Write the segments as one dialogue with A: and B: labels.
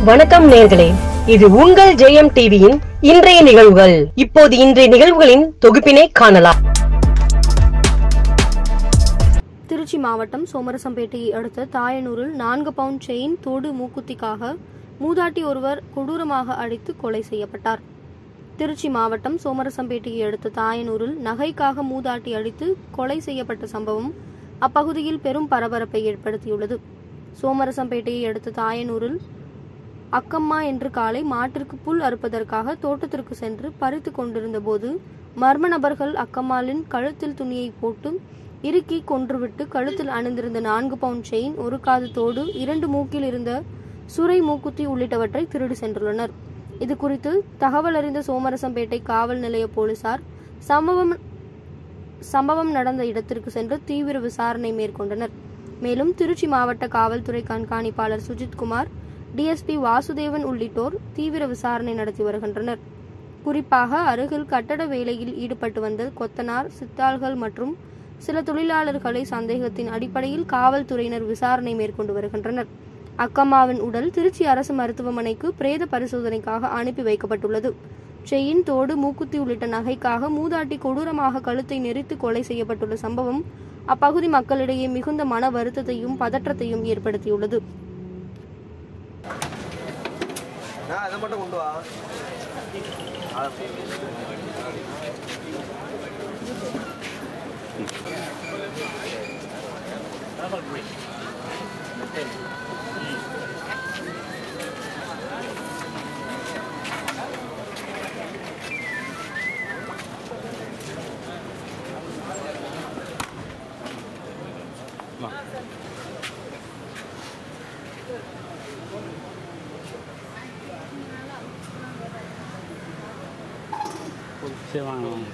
A: வணக்கம் நேர்களே இது உங்கள் ஜெயம் டிவியின் இன்றைய நிகழ்வுகள் இப்போது இன்றைய நிகழ்வுகளின் தொகுப்பினை காணலாம்
B: திருச்சி மாவட்டம் சோமரசம்பேட்டையை அடுத்த தாயனூரில் நான்கு பவுண்ட் செயின் தோடு மூக்குத்திக்காக மூதாட்டி ஒருவர் கொடூரமாக அடித்து கொலை செய்யப்பட்டார் திருச்சி மாவட்டம் சோமரசம்பேட்டையை அடுத்த தாயனூரில் நகைக்காக மூதாட்டி அடித்து கொலை செய்யப்பட்ட சம்பவம் அப்பகுதியில் பெரும் பரபரப்பை ஏற்படுத்தியுள்ளது சோமரசம்பேட்டையை அடுத்த தாயனூரில் அக்கம்மா என்று காலை மாட்டிற்கு புல் அறுப்பதற்காக தோட்டத்திற்கு சென்று பறித்து கொண்டிருந்த போது மர்ம நபர்கள் அக்கம்மாளின் கழுத்தில் துணியை போட்டு இறுக்கி கொன்றுவிட்டு கழுத்தில் அணிந்திருந்த நான்கு பவுண்ட் செயின் ஒரு காது தோடு இரண்டு மூக்கில் இருந்த சுரை மூக்குத்தி உள்ளிட்டவற்றை திருடி சென்றுள்ளனர் இது குறித்து தகவல் அறிந்த சோமரசம்பேட்டை காவல் நிலைய போலீசார் சம்பவம் சம்பவம் நடந்த இடத்திற்கு சென்று தீவிர விசாரணை மேற்கொண்டனர் மேலும் திருச்சி மாவட்ட காவல்துறை கண்காணிப்பாளர் சுஜித்குமார் டிஎஸ்பி வாசுதேவன் உள்ளிட்டோர் தீவிர விசாரணை நடத்தி வருகின்றனர் குறிப்பாக அருகில் கட்டட வேலையில் ஈடுபட்டு வந்த கொத்தனார் சித்தாள்கள் மற்றும் சில தொழிலாளர்களை சந்தேகத்தின் அடிப்படையில் காவல்துறையினர் விசாரணை மேற்கொண்டு வருகின்றனர் அக்கம்மாவின் உடல் திருச்சி அரசு மருத்துவமனைக்கு பிரேத பரிசோதனைக்காக அனுப்பி வைக்கப்பட்டுள்ளது செயின் தோடு மூக்குத்தி உள்ளிட்ட நகைக்காக மூதாட்டி கொடூரமாக கழுத்தை நெரித்து கொலை செய்யப்பட்டுள்ள சம்பவம் அப்பகுதி மக்களிடையே மிகுந்த மன வருத்தத்தையும் பதற்றத்தையும் ஏற்படுத்தியுள்ளது
C: நான் அதை மட்டும் கொண்டு வா
D: சரி வாங்க வாங்க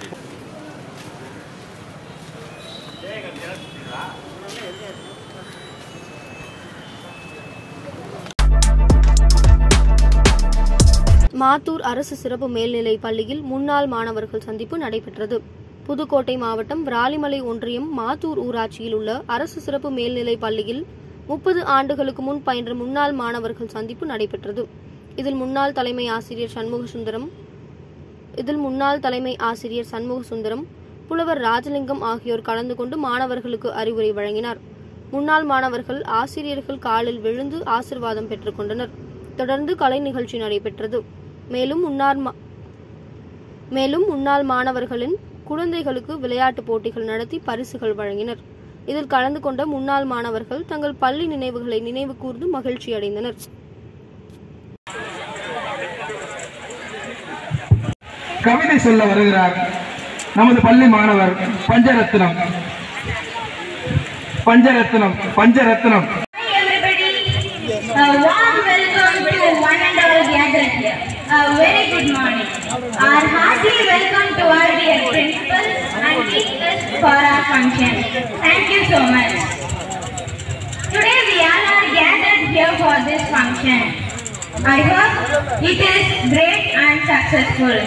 B: மாத்தூர் அரசு சிறப்பு மேல்நிலை பள்ளியில் முன்னாள் மாணவர்கள் சந்திப்பு நடைபெற்றது புதுக்கோட்டை மாவட்டம் விராலிமலை ஒன்றியம் மாத்தூர் ஊராட்சியில் உள்ள அரசு சிறப்பு மேல்நிலை பள்ளியில் முப்பது ஆண்டுகளுக்கு முன் பயின்ற முன்னாள் மாணவர்கள் சந்திப்பு நடைபெற்றது இதில் முன்னாள் தலைமை ஆசிரியர் சண்முக சுந்தரம் இதில் முன்னாள் தலைமை ஆசிரியர் சண்முக சுந்தரம் புலவர் ராஜலிங்கம் ஆகியோர் கலந்து கொண்டு மாணவர்களுக்கு அறிவுரை வழங்கினார் முன்னாள் மாணவர்கள் ஆசிரியர்கள் காலில் விழுந்து ஆசிர்வாதம் பெற்றுக்கொண்டனர் தொடர்ந்து கலை நிகழ்ச்சி நடைபெற்றது மேலும் முன்னாள் மா- மேலும் முன்னாள் மாணவர்களின் குழந்தைகளுக்கு விளையாட்டுப் போட்டிகள் நடத்தி பரிசுகள் வழங்கினர் இதில் கலந்து கொண்ட முன்னாள் மாணவர்கள் தங்கள் பள்ளி நினைவுகளை நினைவு கூர்ந்து மகிழ்ச்சி அடைந்தனர்
E: கவிதை சொல்ல வருகிறார் நமது பள்ளி மாணவர் Pancharatnam Pancharatnam Pancharatnam
F: Hi everybody, a warm welcome to one and all gathered here. A very good morning. Our hearty welcome to our dear principals and teachers for our function. Thank you so much. Today we all are gathered here for this function. I hope it is great and successful.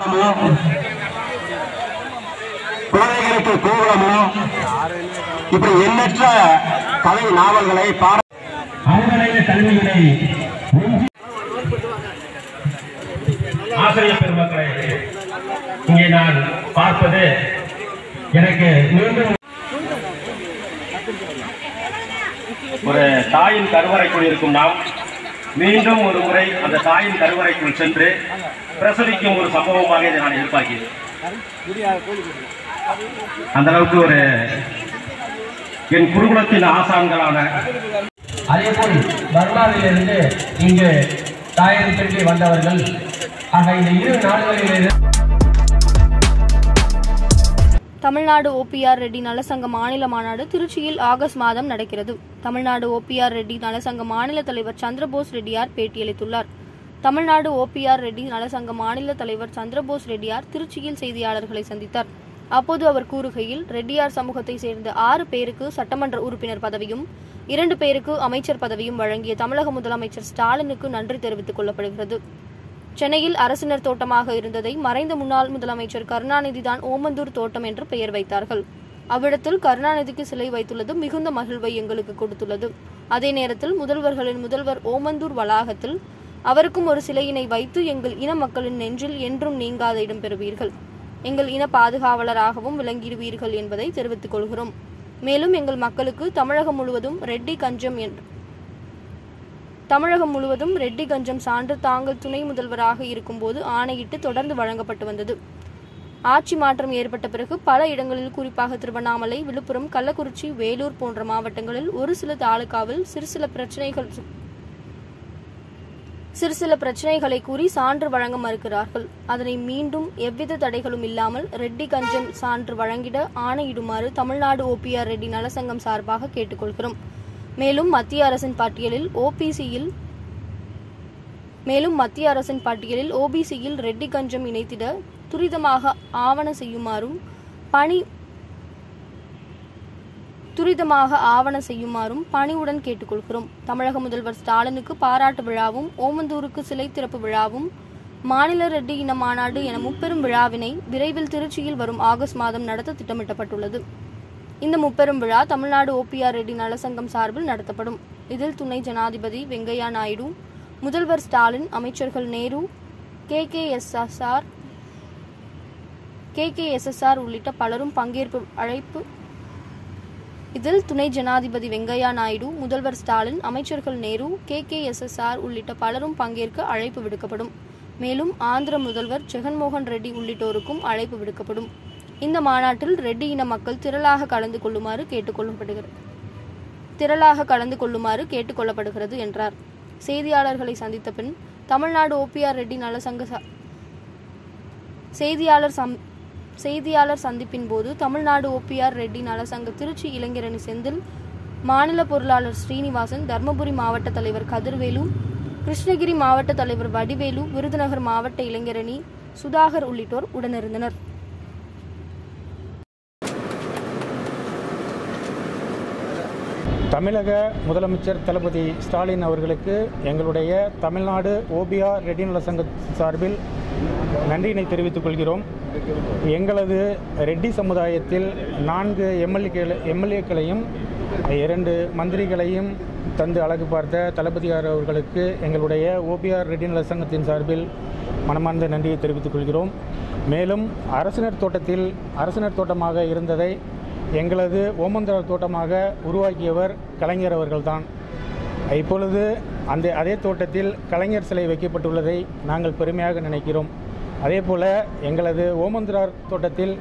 G: குழந்தைகளுக்கு கோகுலமும் இப்படி எண்ணற்ற கலை நாவல்களை பார
E: அவங்களைய கல்விகளை ஆசிரியர் பெருமக்களை இங்கே நான் பார்ப்பது எனக்கு மீண்டும்
H: ஒரு தாயின் கருவறைக்குள் இருக்கும் நாம் மீண்டும் ஒரு முறை அந்த தாயின் கருவறைக்குள் சென்று பிரசவிக்கும் ஒரு சம்பவமாக இதை நான் எதிர்பார்க்கிறேன் அந்த அளவுக்கு ஒரு என் குருகுலத்தின் ஆசான்களான
E: அதேபோல் பர்மாவிலிருந்து இங்கு தாயர் பெற்றி வந்தவர்கள் ஆக இந்த இரு நாடுகளிலிருந்து
B: தமிழ்நாடு ஓபிஆர் ரெட்டி நலசங்க மாநில மாநாடு திருச்சியில் ஆகஸ்ட் மாதம் நடக்கிறது தமிழ்நாடு ஓபிஆர் ரெட்டி நலசங்க மாநில தலைவர் சந்திரபோஸ் ரெட்டியார் பேட்டியளித்துள்ளார் தமிழ்நாடு ஓபிஆர் ரெட்டி நலசங்க மாநில தலைவர் சந்திரபோஸ் ரெட்டியார் திருச்சியில் செய்தியாளர்களை சந்தித்தார் அப்போது அவர் கூறுகையில் ரெட்டியார் சமூகத்தை சேர்ந்த ஆறு பேருக்கு சட்டமன்ற உறுப்பினர் பதவியும் இரண்டு பேருக்கு அமைச்சர் பதவியும் வழங்கிய தமிழக முதலமைச்சர் ஸ்டாலினுக்கு நன்றி தெரிவித்துக் கொள்ளப்படுகிறது சென்னையில் அரசினர் தோட்டமாக இருந்ததை மறைந்த முன்னாள் முதலமைச்சர் கருணாநிதி தான் ஓமந்தூர் தோட்டம் என்று பெயர் வைத்தார்கள் அவ்விடத்தில் கருணாநிதிக்கு சிலை வைத்துள்ளது மிகுந்த மகிழ்வை எங்களுக்கு கொடுத்துள்ளது அதே நேரத்தில் முதல்வர்களின் முதல்வர் ஓமந்தூர் வளாகத்தில் அவருக்கும் ஒரு சிலையினை வைத்து எங்கள் இன மக்களின் நெஞ்சில் என்றும் நீங்காத இடம் பெறுவீர்கள் எங்கள் இன பாதுகாவலராகவும் விளங்கிடுவீர்கள் என்பதை தெரிவித்துக் கொள்கிறோம் மேலும் எங்கள் மக்களுக்கு தமிழகம் முழுவதும் ரெட்டி கஞ்சம் என்று தமிழகம் முழுவதும் ரெட்டி கஞ்சம் சான்று தாங்கள் துணை முதல்வராக இருக்கும்போது ஆணையிட்டு தொடர்ந்து வழங்கப்பட்டு வந்தது ஆட்சி மாற்றம் ஏற்பட்ட பிறகு பல இடங்களில் குறிப்பாக திருவண்ணாமலை விழுப்புரம் கள்ளக்குறிச்சி வேலூர் போன்ற மாவட்டங்களில் ஒரு சில தாலுகாவில் சிறு சில பிரச்சனைகள் சிறு சில பிரச்சனைகளை கூறி சான்று வழங்க மறுக்கிறார்கள் அதனை மீண்டும் எவ்வித தடைகளும் இல்லாமல் ரெட்டி கஞ்சம் சான்று வழங்கிட ஆணையிடுமாறு தமிழ்நாடு ஓபிஆர் ரெட்டி நலசங்கம் சார்பாக கேட்டுக்கொள்கிறோம் மேலும் மத்திய அரசின் பட்டியலில் ஓபிசியில் மேலும் மத்திய அரசின் பட்டியலில் ஓபிசியில் ரெட்டி கஞ்சம் இணைத்திட துரிதமாக ஆவண செய்யுமாறும் பணி துரிதமாக ஆவண செய்யுமாறும் பணிவுடன் கேட்டுக்கொள்கிறோம் தமிழக முதல்வர் ஸ்டாலினுக்கு பாராட்டு விழாவும் ஓமந்தூருக்கு சிலை திறப்பு விழாவும் மாநில ரெட்டி இன மாநாடு என முப்பெரும் விழாவினை விரைவில் திருச்சியில் வரும் ஆகஸ்ட் மாதம் நடத்த திட்டமிட்டப்பட்டுள்ளது இந்த முப்பெரும் விழா தமிழ்நாடு ஓபிஆர் ரெட்டி நலசங்கம் சார்பில் நடத்தப்படும் இதில் துணை ஜனாதிபதி வெங்கையா நாயுடு முதல்வர் ஸ்டாலின் அமைச்சர்கள் Nehru K K S S R K K S S R உள்ளிட்ட பலரும் பங்கேற்பு அழைப்பு இதில் துணை ஜனாதிபதி வெங்கையா நாயுடு முதல்வர் ஸ்டாலின் அமைச்சர்கள் Nehru K K S S R உள்ளிட்ட பலரும் பங்கேற்க அழைப்பு விடுக்கப்படும் மேலும் ஆந்திர முதல்வர் ஜெகன்மோகன் ரெட்டி உள்ளிட்டோருக்கும் அழைப்பு விடுக்கப்படும் இந்த மாநாட்டில் ரெட்டி இன மக்கள் திரளாக கலந்து கொள்ளுமாறு கேட்டுக்கொள்ளப்படுகிறது திரளாக கலந்து கொள்ளுமாறு கேட்டுக்கொள்ளப்படுகிறது என்றார் செய்தியாளர்களை சந்தித்த பின் தமிழ்நாடு ஓபிஆர் ரெட்டி நலசங்க ச- செய்தியாளர் சம் செய்தியாளர் சந்திப்பின் போது தமிழ்நாடு ஓபிஆர் ரெட்டி நலசங்க திருச்சி இளைஞரணி செந்தில் மாநில பொருளாளர் ஸ்ரீனிவாசன் தர்மபுரி மாவட்ட தலைவர் கதிர்வேலு கிருஷ்ணகிரி மாவட்ட தலைவர் வடிவேலு விருதுநகர் மாவட்ட இளைஞரணி சுதாகர் உள்ளிட்டோர் உடனிருந்தனர்
I: தமிழக முதலமைச்சர் தளபதி ஸ்டாலின் அவர்களுக்கு எங்களுடைய தமிழ்நாடு ஓபிஆர் ரெட்டி நல சங்க சார்பில் நன்றியினை தெரிவித்துக் கொள்கிறோம் எங்களது ரெட்டி சமுதாயத்தில் நான்கு எம்எல்ஏக்கள் எம்எல்ஏக்களையும் இரண்டு மந்திரிகளையும் தந்து அழகு பார்த்த தளபதியார் அவர்களுக்கு எங்களுடைய ஓபிஆர் ரெட்டி நல சங்கத்தின் சார்பில் மனமார்ந்த நன்றியை தெரிவித்துக் கொள்கிறோம் மேலும் அரசினர் தோட்டத்தில் அரசினர் தோட்டமாக இருந்ததை எங்களது ஓமந்தர தோட்டமாக உருவாக்கியவர் கலைஞர் அவர்கள்தான் இப்பொழுது அந்த அதே தோட்டத்தில் கலைஞர் சிலை வைக்கப்பட்டுள்ளதை நாங்கள் பெருமையாக நினைக்கிறோம் அதே போல் எங்களது ஓமந்திரார் தோட்டத்தில்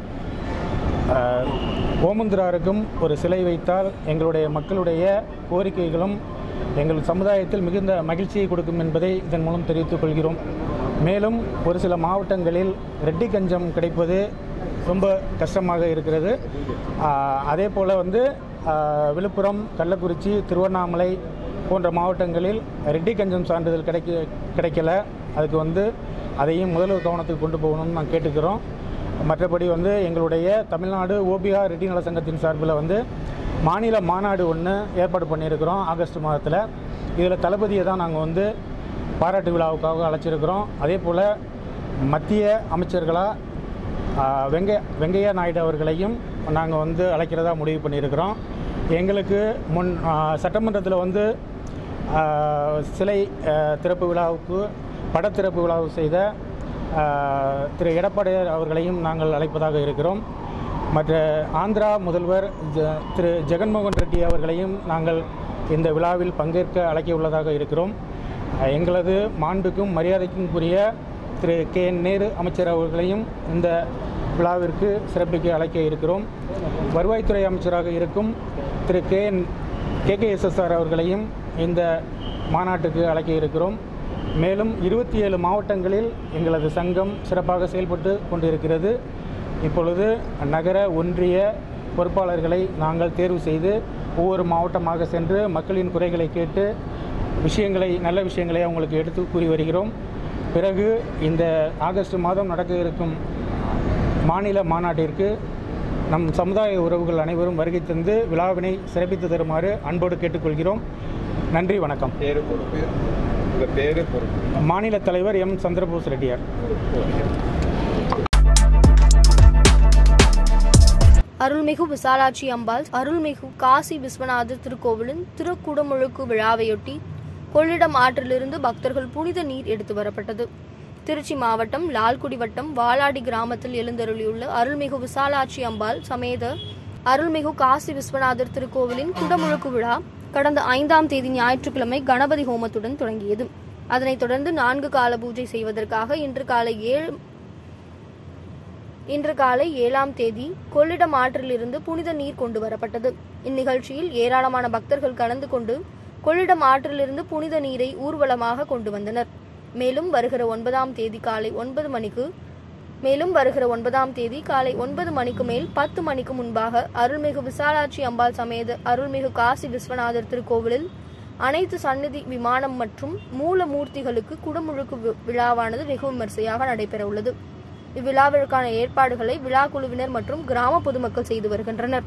I: ஆஹ், ஓமந்திராருக்கும் ஒரு சிலை வைத்தால் எங்களுடைய மக்களுடைய கோரிக்கைகளும் எங்கள் சமுதாயத்தில் மிகுந்த மகிழ்ச்சியை கொடுக்கும் என்பதை இதன் மூலம் தெரிவித்துக் கொள்கிறோம் மேலும் ஒரு சில மாவட்டங்களில் ரெட்டி கஞ்சம் கிடைப்பது ரொம்ப கஷ்டமாக இருக்கிறது ஆஹ், அதே போல் வந்து ஆஹ், விழுப்புரம் கள்ளக்குறிச்சி திருவண்ணாமலை போன்ற மாவட்டங்களில் ரெட்டி கஞ்சம் சான்றிதழ் கிடைக்க கிடைக்கல அதுக்கு வந்து அதையும் முதல்வர் கவனத்துக்கு கொண்டு போகணும்னு நான் கேட்டுக்கிறோம் மற்றபடி வந்து எங்களுடைய தமிழ்நாடு ஓபிஆர் ரெட்டி நல சங்கத்தின் சார்பில் வந்து மாநில மாநாடு ஒன்று ஏற்பாடு பண்ணியிருக்கிறோம் ஆகஸ்ட் மாதத்தில் இதில் தளபதியை தான் நாங்கள் வந்து பாராட்டு விழாவுக்காக அழைச்சிருக்கிறோம் அதே போல் மத்திய அமைச்சர்களாக ஆஹ், வெங்கை வெங்கையா நாயுடு அவர்களையும் நாங்கள் வந்து அழைக்கிறதா முடிவு பண்ணியிருக்கிறோம் எங்களுக்கு முன் சட்டமன்றத்தில் வந்து ஆஹ், சிலை ஆஹ், திறப்பு விழாவுக்கு படத்திறப்பு விழாவு செய்த ஆஹ், திரு எடப்பாடியார் அவர்களையும் நாங்கள் அழைப்பதாக இருக்கிறோம் மற்ற ஆந்திரா முதல்வர் ஜ திரு ஜெகன்மோகன் ரெட்டி அவர்களையும் நாங்கள் இந்த விழாவில் பங்கேற்க அழைக்க உள்ளதாக இருக்கிறோம் அஹ், எங்களது மாண்புக்கும் மரியாதைக்கும் உரிய திரு கே என் நேரு அமைச்சர் அவர்களையும் இந்த விழாவிற்கு சிறப்பிக்க அழைக்க இருக்கிறோம் வருவாய்த்துறை அமைச்சராக இருக்கும் திரு கே என் கேகேஎஸ்எஸ்ஆர் அவர்களையும் இந்த மாநாட்டுக்கு அழைக்க இருக்கிறோம் மேலும் இருபத்தி ஏழு மாவட்டங்களில் எங்களது சங்கம் சிறப்பாக செயல்பட்டு கொண்டிருக்கிறது இப்பொழுது நகர ஒன்றிய பொறுப்பாளர்களை நாங்கள் தேர்வு செய்து ஒவ்வொரு மாவட்டமாக சென்று மக்களின் குறைகளை கேட்டு விஷயங்களை நல்ல விஷயங்களை அவங்களுக்கு எடுத்து கூறி வருகிறோம் பிறகு இந்த ஆகஸ்ட் மாதம் நடக்க இருக்கும் மாநில மாநாட்டிற்கு நம் சமுதாய உறவுகள் அனைவரும் வருகை தந்து விழாவினை சிறப்பித்து தருமாறு அன்போடு கேட்டுக்கொள்கிறோம் நன்றி வணக்கம்
C: பேரு பொறுப்பு உங்க பேரு பொறுப்பு
I: மாநில தலைவர் எம் சந்திரபோஸ் ரெட்டியார்
B: அருள்மிகு விசாலாட்சி அம்பாள் அருள்மிகு காசி விஸ்வநாதர் திருக்கோவிலின் திருக்குடமுழுக்கு விழாவையொட்டி கொள்ளிடம் ஆற்றிலிருந்து பக்தர்கள் புனித நீர் எடுத்து வரப்பட்டது திருச்சி மாவட்டம் லால்குடி வட்டம் வாலாடி கிராமத்தில் எழுந்தருளியுள்ள அருள்மிகு விசாலாட்சி அம்பாள் சமேத அருள்மிகு காசி விஸ்வநாதர் திருக்கோவிலின் குடமுழுக்கு விழா கடந்த ஐந்தாம் தேதி ஞாயிற்றுக்கிழமை கணபதி ஹோமத்துடன் தொடங்கியது அதனைத் தொடர்ந்து நான்கு கால பூஜை செய்வதற்காக இன்று காலை ஏழு இன்று காலை ஏழாம் தேதி கொள்ளிடம் ஆற்றிலிருந்து புனித நீர் கொண்டு வரப்பட்டது இந்நிகழ்ச்சியில் ஏராளமான பக்தர்கள் கலந்து கொண்டு கொள்ளிடம் ஆற்றிலிருந்து புனித நீரை ஊர்வலமாக கொண்டு வந்தனர் மேலும் வருகிற ஒன்பதாம் தேதி காலை ஒன்பது மணிக்கு மேலும் வருகிற ஒன்பதாம் தேதி காலை ஒன்பது மணிக்கு மேல் பத்து மணிக்கு முன்பாக அருள்மிகு விசாலாட்சி அம்பாள் சமேத அருள்மிகு காசி விஸ்வநாதர் திருக்கோவிலில் அனைத்து சந்நிதி விமானம் மற்றும் மூல மூர்த்திகளுக்கு குடமுழுக்கு வி- விழாவானது வெகு விமரிசையாக நடைபெற உள்ளது இவ்விழாவிற்கான ஏற்பாடுகளை விழா குழுவினர் மற்றும் கிராம பொதுமக்கள் செய்து வருகின்றனர்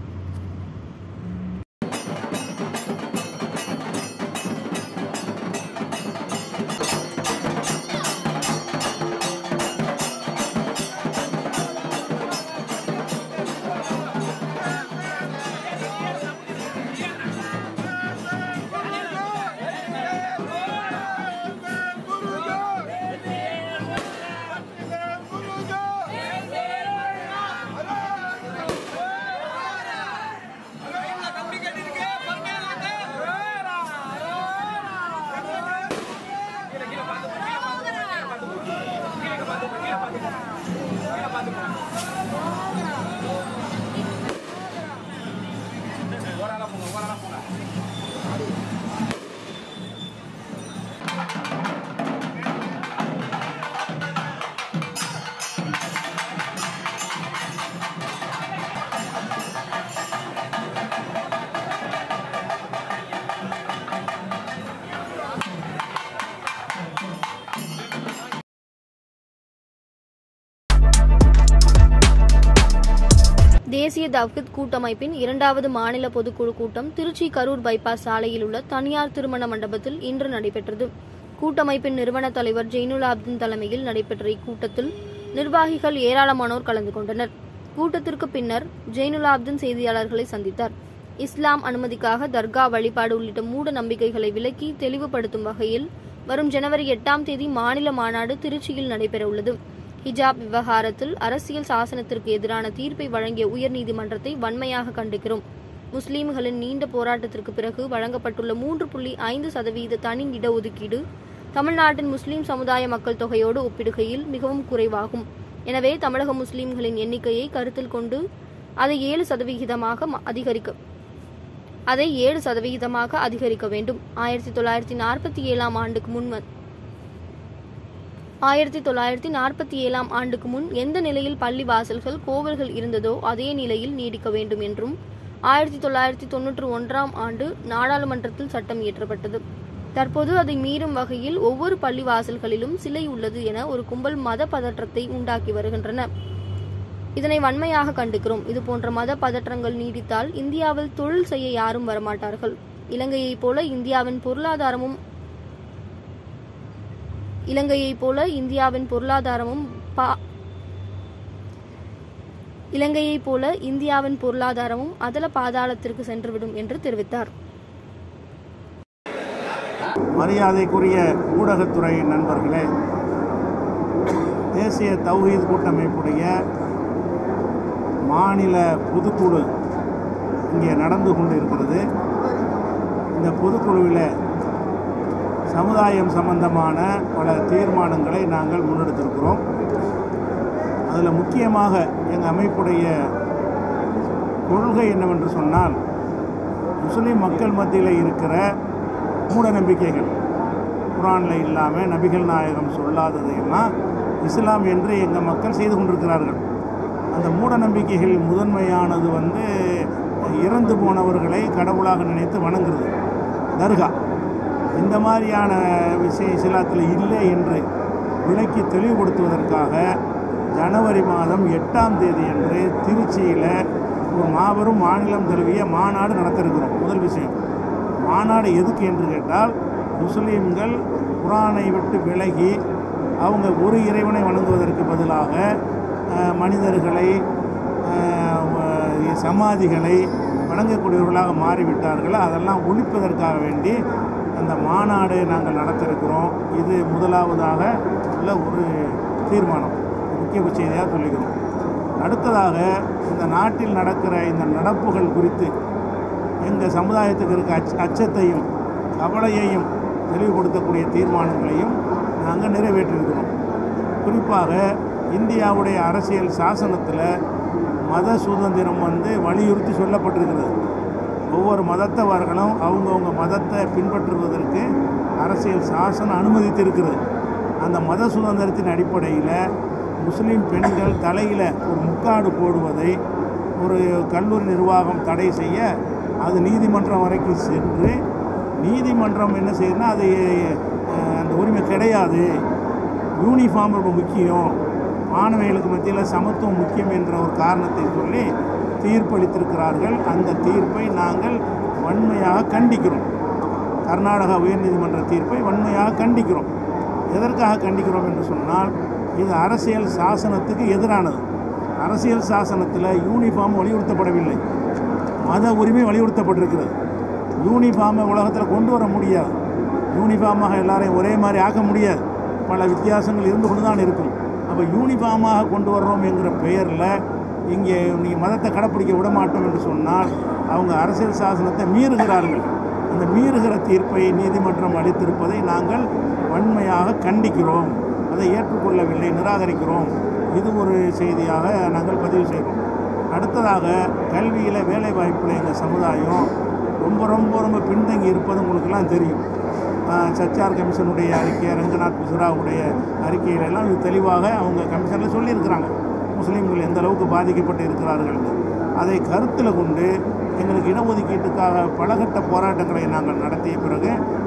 B: தேசிய தவ்ஹீத் கூட்டமைப்பின் இரண்டாவது மாநில பொதுக்குழு கூட்டம் திருச்சி கரூர் பைபாஸ் சாலையில் உள்ள தனியார் திருமண மண்டபத்தில் இன்று நடைபெற்றது கூட்டமைப்பின் நிறுவன தலைவர் ஜெயினுலாப்தின் தலைமையில் நடைபெற்ற இக்கூட்டத்தில் நிர்வாகிகள் ஏராளமானோர் கலந்து கொண்டனர் கூட்டத்திற்கு பின்னர் ஜெயினுலாப்தின் செய்தியாளர்களை சந்தித்தார் இஸ்லாம் அனுமதிக்காக தர்கா வழிபாடு உள்ளிட்ட மூட நம்பிக்கைகளை விலக்கி தெளிவுபடுத்தும் வகையில் வரும் ஜனவரி எட்டாம் தேதி மாநில மாநாடு திருச்சியில் நடைபெற உள்ளது ஹிஜாப் விவகாரத்தில் அரசியல் சாசனத்திற்கு எதிரான தீர்ப்பை வழங்கிய உயர்நீதிமன்றத்தை வன்மையாக கண்டிக்கிறோம் முஸ்லீம்களின் நீண்ட போராட்டத்திற்கு பிறகு வழங்கப்பட்டுள்ள மூன்று புள்ளி ஐந்து சதவீத தனி இடஒதுக்கீடு தமிழ்நாட்டின் முஸ்லீம் சமுதாய மக்கள் தொகையோடு ஒப்பிடுகையில் மிகவும் குறைவாகும் எனவே தமிழக முஸ்லீம்களின் எண்ணிக்கையை கருத்தில் கொண்டு அதை ஏழு சதவிகிதமாக ம- அதிகரிக்க அதை ஏழு சதவிகிதமாக அதிகரிக்க வேண்டும் ஆயிரத்தி தொள்ளாயிரத்தி நாற்பத்தி ஏழாம் ஆண்டுக்கு முன் வ- ஆயிரத்தி தொள்ளாயிரத்தி நாற்பத்தி ஏழாம் ஆண்டுக்கு முன் எந்த நிலையில் பள்ளி வாசல்கள் கோவில்கள் இருந்ததோ அதே நிலையில் நீடிக்க வேண்டும் என்றும் ஆயிரத்தி தொள்ளாயிரத்தி தொன்னூற்று ஒன்றாம் ஆண்டு நாடாளுமன்றத்தில் சட்டம் இயற்றப்பட்டது தற்போது அதை மீறும் வகையில் ஒவ்வொரு பள்ளி வாசல்களிலும் சிலை உள்ளது என ஒரு கும்பல் மத பதற்றத்தை உண்டாக்கி வருகின்றன இதனை வன்மையாக கண்டுகிறோம் இது போன்ற மத பதற்றங்கள் நீடித்தால் இந்தியாவில் தொழில் செய்ய யாரும் வரமாட்டார்கள் இலங்கையைப் போல இந்தியாவின் பொருளாதாரமும் இலங்கையைப் போல இந்தியாவின் பொருளாதாரமும் பா இலங்கையைப் போல இந்தியாவின் பொருளாதாரமும் அதல பாதாளத்திற்கு சென்றுவிடும் என்று தெரிவித்தார்
J: மரியாதைக்குரிய ஊடகத்துறை நண்பர்களே தேசிய தௌஹீத் கூட்டமைப்புடைய மாநில பொதுக்குழு இங்கே நடந்து கொண்டு இருக்கிறது இந்த பொதுக்குழுவில் சமுதாயம் சம்பந்தமான பல தீர்மானங்களை நாங்கள் முன்னெடுத்திருக்கிறோம் அதில் முக்கியமாக எங்கள் அமைப்புடைய கொள்கை என்னவென்று சொன்னால் முஸ்லீம் மக்கள் மத்தியில் இருக்கிற மூட நம்பிக்கைகள் குரானில் இல்லாமல் நபிகள் நாயகம் சொல்லாததையெல்லாம் இஸ்லாம் என்று எங்கள் மக்கள் செய்து கொண்டிருக்கிறார்கள் அந்த மூட நம்பிக்கைகளில் முதன்மையானது வந்து இறந்து போனவர்களை கடவுளாக நினைத்து வணங்குறது தர்கா இந்த மாதிரியான விஷயம் இஸ்லாத்தில் இல்லை என்று விளக்கி தெளிவுபடுத்துவதற்காக ஜனவரி மாதம் எட்டாம் தேதி அன்று திருச்சியில் ஒரு மாபெரும் மாநிலம் தழுவிய மாநாடு நடத்திருக்கிறோம் முதல் விஷயம் மாநாடு எதுக்கு என்று கேட்டால் முஸ்லீம்கள் குரானை விட்டு விலகி அவங்க ஒரு இறைவனை வணங்குவதற்கு பதிலாக அஹ், மனிதர்களை அஹ், வ- சமாதிகளை வணங்கக்கூடியவர்களாக மாறிவிட்டார்கள் அதெல்லாம் ஒழிப்பதற்காக வேண்டி அந்த மாநாடு நாங்கள் நடத்திருக்கிறோம் இது முதலாவதாக உள்ள ஒரு தீர்மானம் முக்கிய செய்தியாக சொல்லிக்கிறோம் அடுத்ததாக இந்த நாட்டில் நடக்கிற இந்த நடப்புகள் குறித்து எங்கள் சமுதாயத்துக்கு இருக்க அச்ச அச்சத்தையும் கவலையையும் தெளிவுபடுத்தக்கூடிய தீர்மானங்களையும் நாங்கள் நிறைவேற்றிருக்கிறோம் குறிப்பாக இந்தியாவுடைய அரசியல் சாசனத்தில் மத சுதந்திரம் வந்து வலியுறுத்தி சொல்லப்பட்டிருக்கிறது ஒவ்வொரு மதத்தவர்களும் அவங்கவுங்க மதத்தை பின்பற்றுவதற்கு அரசியல் சாசனம் அனுமதித்திருக்கிறது அந்த மத சுதந்திரத்தின் அடிப்படையில் முஸ்லீம் பெண்கள் தலையில் ஒரு முக்காடு போடுவதை ஒரு கல்லூரி நிர்வாகம் தடை செய்ய அது நீதிமன்றம் வரைக்கும் சென்று நீதிமன்றம் என்ன செய்யுதுன்னா அது அஹ், அந்த உரிமை கிடையாது யூனிஃபார்ம் ரொம்ப முக்கியம் மாணவிகளுக்கு மத்தியில் சமத்துவம் முக்கியம் என்ற ஒரு காரணத்தை சொல்லி தீர்ப்பளித்திருக்கிறார்கள் அந்த தீர்ப்பை நாங்கள் வன்மையாக கண்டிக்கிறோம் கர்நாடகா உயர்நீதிமன்ற தீர்ப்பை வன்மையாக கண்டிக்கிறோம் எதற்காக கண்டிக்கிறோம் என்று சொன்னால் இது அரசியல் சாசனத்துக்கு எதிரானது அரசியல் சாசனத்தில் யூனிஃபார்ம் வலியுறுத்தப்படவில்லை மத உரிமை வலியுறுத்தப்பட்டிருக்கிறது யூனிஃபார்மை உலகத்தில் கொண்டு வர முடியாது யூனிஃபார்மாக எல்லாரையும் ஒரே மாதிரி ஆக்க முடியாது பல வித்தியாசங்கள் இருந்து கொண்டு தான் இருக்கும் அப்போ யூனிஃபார்மாக கொண்டு வர்றோம் என்கிற பெயரில் இங்கே நீங்கள் மதத்தை கடைப்பிடிக்க விட மாட்டோம் என்று சொன்னால் அவங்க அரசியல் சாசனத்தை மீறுகிறார்கள் அந்த மீறுகிற தீர்ப்பை நீதிமன்றம் அளித்திருப்பதை நாங்கள் வன்மையாக கண்டிக்கிறோம் அதை ஏற்றுக்கொள்ளவில்லை நிராகரிக்கிறோம் இது ஒரு செய்தியாக நாங்கள் பதிவு செய்கிறோம் அடுத்ததாக கல்வியில் வேலைவாய்ப்பில் எங்கள் சமுதாயம் ரொம்ப ரொம்ப ரொம்ப பின்தங்கி இருப்பது உங்களுக்கெல்லாம் தெரியும் ஆஹ் சச்சார் கமிஷனுடைய அறிக்கை ரங்கநாத் மிஸ்ராவுடைய அறிக்கையில எல்லாம் இது தெளிவாக அவங்க கமிஷனில் சொல்லியிருக்கிறாங்க முஸ்லீம்கள் எந்த அளவுக்கு பாதிக்கப்பட்டு இருக்கிறார்கள் அதை கருத்தில் கொண்டு எங்களுக்கு இடஒதுக்கீட்டுக்காக பலகட்ட போராட்டங்களை நாங்கள் நடத்திய பிறகு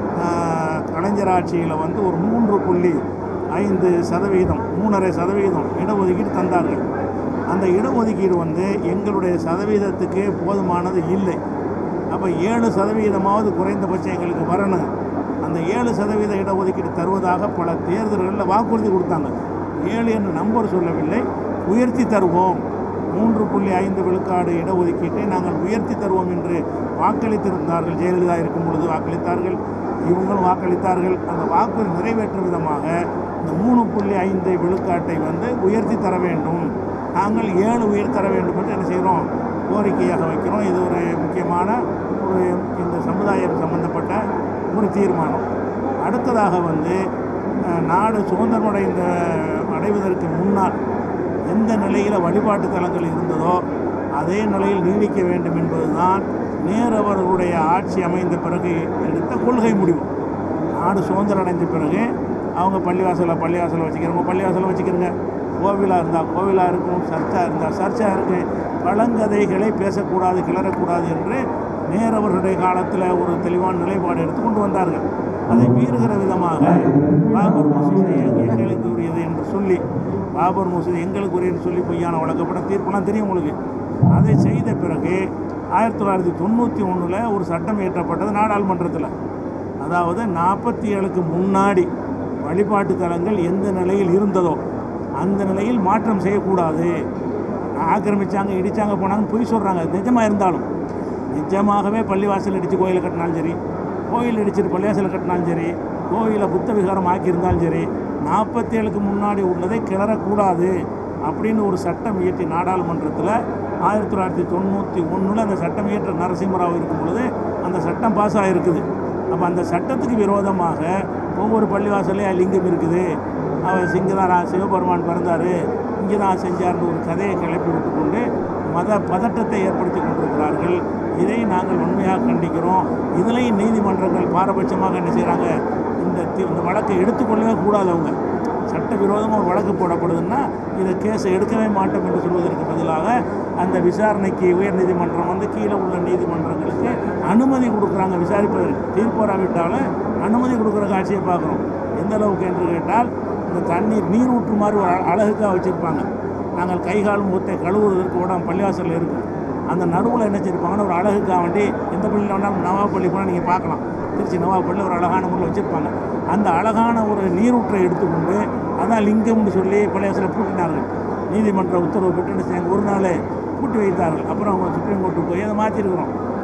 J: ஆஹ் கலைஞர் ஆட்சியில் வந்து ஒரு மூன்று புள்ளி ஐந்து சதவீதம் மூணரை சதவீதம் இடஒதுக்கீடு தந்தார்கள் அந்த இடஒதுக்கீடு வந்து எங்களுடைய சதவீதத்துக்கு போதுமானது இல்லை அப்போ ஏழு சதவீதமாவது குறைந்தபட்சம் எங்களுக்கு வரணும் அந்த ஏழு சதவீத இடஒதுக்கீடு தருவதாக பல தேர்தல்களில் வாக்குறுதி கொடுத்தாங்க ஏழு என்று நம்பர் சொல்லவில்லை உயர்த்தி தருவோம் மூன்று புள்ளி ஐந்து விழுக்காடு இடஒதுக்கீட்டை நாங்கள் உயர்த்தி தருவோம் என்று வாக்களித்திருந்தார்கள் ஜெயலலிதா இருக்கும் பொழுது வாக்களித்தார்கள் இவங்களும் வாக்களித்தார்கள் அந்த வாக்குறுதி நிறைவேற்றும் விதமாக இந்த மூணு புள்ளி ஐந்து விழுக்காட்டை வந்து உயர்த்தி தர வேண்டும் நாங்கள் ஏழு உயர் தர வேண்டும் என்று என்ன செய்கிறோம் கோரிக்கையாக வைக்கிறோம் இது ஒரு முக்கியமான ஒரு இந்த சமுதாயம் சம்பந்தப்பட்ட ஒரு தீர்மானம் அடுத்ததாக வந்து அஹ், நாடு சுதந்திரமடைந்த அடைவதற்கு முன்னால் எந்த நிலையில் வழிபாட்டு தலங்கள் இருந்ததோ அதே நிலையில் நீடிக்க வேண்டும் என்பதுதான் நேரு அவர்களுடைய ஆட்சி அமைந்த பிறகு எடுத்த கொள்கை முடிவு நாடு சுதந்திரம் அடைஞ்ச பிறகு அவங்க பள்ளிவாசலை பள்ளிவாசலை வச்சுக்கிறவங்க பள்ளிவாசலை வச்சுக்கிறங்க கோவிலாக இருந்தால் கோவிலாக இருக்கும் சர்ச்சா இருந்தால் சர்ச்சா இருக்கு பழங்கதைகளை பேசக்கூடாது கிளறக்கூடாது என்று நேரு அவர்களுடைய காலத்தில் ஒரு தெளிவான நிலைப்பாடு எடுத்து கொண்டு வந்தார்கள் அதை மீறுகிற விதமாக பாபர் மசூதி எங்களுக்கு உரியது என்று சொல்லி பாபர் மசூதி எங்களுக்கு உரியன்னு சொல்லி பொய்யான வழக்கப்பட்ட தீர்ப்பெல்லாம் தெரியும் உங்களுக்கு அதை செய்த பிறகு ஆயிரத்தி தொள்ளாயிரத்தி தொண்ணூற்றி ஒன்றில் ஒரு சட்டம் இயற்றப்பட்டது நாடாளுமன்றத்தில் அதாவது நாற்பத்தி ஏழுக்கு முன்னாடி வழிபாட்டு தலங்கள் எந்த நிலையில் இருந்ததோ அந்த நிலையில் மாற்றம் செய்யக்கூடாது ஆக்கிரமிச்சாங்க இடிச்சாங்க போனாங்கன்னு பொய் சொல்கிறாங்க நிஜமாக இருந்தாலும் நிஜமாகவே பள்ளிவாசல் இடித்து கோயிலை கட்டினாலும் சரி கோயில் இடிச்சிட்டு பள்ளிவாசலை கட்டினாலும் சரி கோயிலை புத்த விகாரம் ஆக்கியிருந்தாலும் சரி நாற்பத்தி ஏழுக்கு முன்னாடி உள்ளதை கிளறக்கூடாது அப்படின்னு ஒரு சட்டம் இயற்றி நாடாளுமன்றத்தில் ஆயிரத்தி தொள்ளாயிரத்தி தொண்ணூற்றி ஒன்றில் அந்த சட்டம் இயற்ற நரசிம்மராவ் இருக்கும் பொழுது அந்த சட்டம் பாஸ் ஆகிருக்குது அப்போ அந்த சட்டத்துக்கு விரோதமாக ஒவ்வொரு பள்ளிவாசல்லையும் லிங்கம் இருக்குது அவர் இங்கே தான் சிவபெருமான் பிறந்தார் இங்கே தான் செஞ்சார்னு ஒரு கதையை கிளப்பி விட்டுக்கொண்டு மத பதட்டத்தை ஏற்படுத்தி கொண்டிருக்கிறார்கள் இதை நாங்கள் உண்மையாக கண்டிக்கிறோம் இதுலேயும் நீதிமன்றங்கள் பாரபட்சமாக என்ன செய்கிறாங்க இந்த தி- இந்த வழக்கை எடுத்துக்கொள்ளவே கூடாது அவங்க சட்டவிரோதமாக ஒரு வழக்கு போடப்படுதுன்னா இதை கேஸை எடுக்கவே மாட்டோம் என்று சொல்வதற்கு பதிலாக அந்த விசாரணைக்கு உயர் நீதிமன்றம் வந்து கீழே உள்ள நீதிமன்றங்களுக்கு அனுமதி கொடுக்குறாங்க விசாரிப்பதற்கு தீர்ப்பு வராவிட்டாலும் அனுமதி கொடுக்குற காட்சியை பார்க்குறோம் எந்த அளவுக்கு என்று கேட்டால் இந்த தண்ணீர் நீர் ஊற்று மாதிரி ஒரு அ- அழகுக்காக வச்சுருப்பாங்க நாங்கள் கை கால் முகத்தை கழுவுவதற்கு உடம்பு பள்ளிவாசலில் இருக்கும் அந்த நடுவில் என்ன வச்சுருப்பாங்கன்னு ஒரு அழகுக்காக வேண்டி எந்த பள்ளியில் வேணாலும் நவாப் பள்ளி போனால் நீங்கள் பார்க்கலாம் திருச்சி நவாப் பள்ளியில் ஒரு அழகான முறையில் வச்சுருப்பாங்க அந்த அழகான ஒரு நீரூற்றை எடுத்துக்கொண்டு அதான் லிங்கம்னு சொல்லி பள்ளிவாசலை பூட்டினார்கள் நீதிமன்ற உத்தரவு பெற்று என்ன செய்யாங்க ஒரு நாள் பூட்டி வைத்தார்கள் அப்புறம் அவங்க சுப்ரீம் கோர்ட்டுக்கு போய் அதை மாற்றிருக்கிறோம்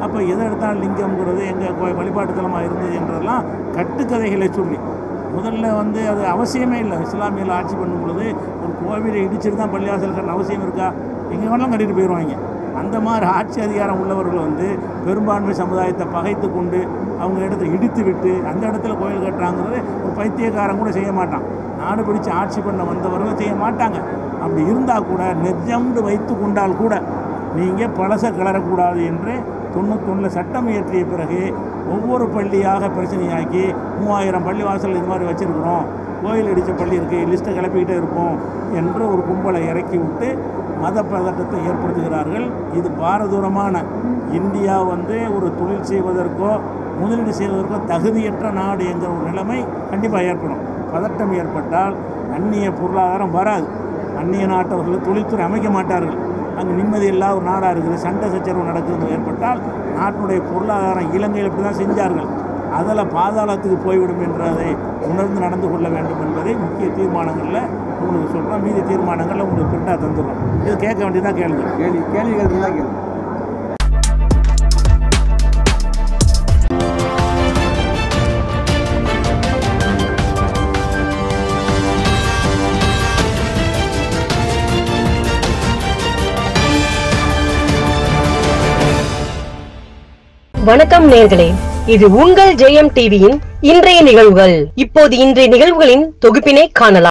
J: அப்போ எதை எடுத்தாலும் லிங்கம்ங்கிறது எங்கள் வழிபாட்டு தலமாக இருந்தது என்றதெல்லாம் கட்டுக்கதைகளை சொல்லி முதல்ல வந்து அது அவசியமே இல்லை இஸ்லாமியில் ஆட்சி பண்ணும் பொழுது ஒரு கோவிலை இடிச்சிட்டு தான் பள்ளிவாசல் கட்டணும் அவசியம் இருக்கா எங்கே வேணாலும் கட்டிட்டு போயிடுவாங்க அந்த மாதிரி ஆட்சி அதிகாரம் உள்ளவர்கள் வந்து பெரும்பான்மை சமுதாயத்தை பகைத்து கொண்டு அவங்க இடத்த இடித்து விட்டு அந்த இடத்துல கோயில் கட்டுறாங்கிறது ஒரு பைத்தியக்காரன் கூட செய்ய மாட்டான் நாடு பிடிச்சு ஆட்சி பண்ண வந்தவர்கள் செய்ய மாட்டாங்க அப்படி இருந்தால் கூட நெஜம்னு வைத்து கொண்டால் கூட நீங்கள் பழச கிளறக்கூடாது என்று தொண்ணூத்தொன்னில் சட்டம் இயற்றிய பிறகு ஒவ்வொரு பள்ளியாக பிரச்சனையாக்கி மூவாயிரம் பள்ளி வாசல் இது மாதிரி வச்சுருக்குறோம் கோயில் இடித்த பள்ளி இருக்குது லிஸ்ட்டை கிளப்பிக்கிட்டே இருப்போம் என்று ஒரு கும்பலை இறக்கி விட்டு மத பதட்டத்தை ஏற்படுத்துகிறார்கள் இது பாரதூரமான இந்தியா வந்து ஒரு தொழில் செய்வதற்கோ முதலீடு செய்வதற்கோ தகுதியற்ற நாடு என்கிற ஒரு நிலைமை கண்டிப்பாக ஏற்படும் பதட்டம் ஏற்பட்டால் அந்நிய பொருளாதாரம் வராது அந்நிய நாட்டவர்கள் தொழில்துறை அமைக்க மாட்டார்கள் அங்கே நிம்மதி இல்லாத ஒரு நாடாக இருக்குது சண்டை சச்சரவு நடக்குது ஏற்பட்டால் நாட்டினுடைய பொருளாதாரம் இலங்கையில் இப்படி தான் செஞ்சார்கள் அதில் பாதாளத்துக்கு போய்விடும் என்றதை உணர்ந்து நடந்து கொள்ள வேண்டும் என்பதை முக்கிய தீர்மானங்களில் உங்களுக்கு சொல்கிறோம் மீதி தீர்மானங்களில் உங்களுக்கு பிரிண்டாக தந்துடுறோம் இது கேட்க வேண்டியதான் கேளுங்க கேள்வி கேள்விகள் தான் கேள்வி
A: வணக்கம் நேர்களே இது உங்கள் ஜெயம் டிவியின் இன்றைய நிகழ்வுகள் இப்போது இன்றைய நிகழ்வுகளின் தொகுப்பினை காணலாம்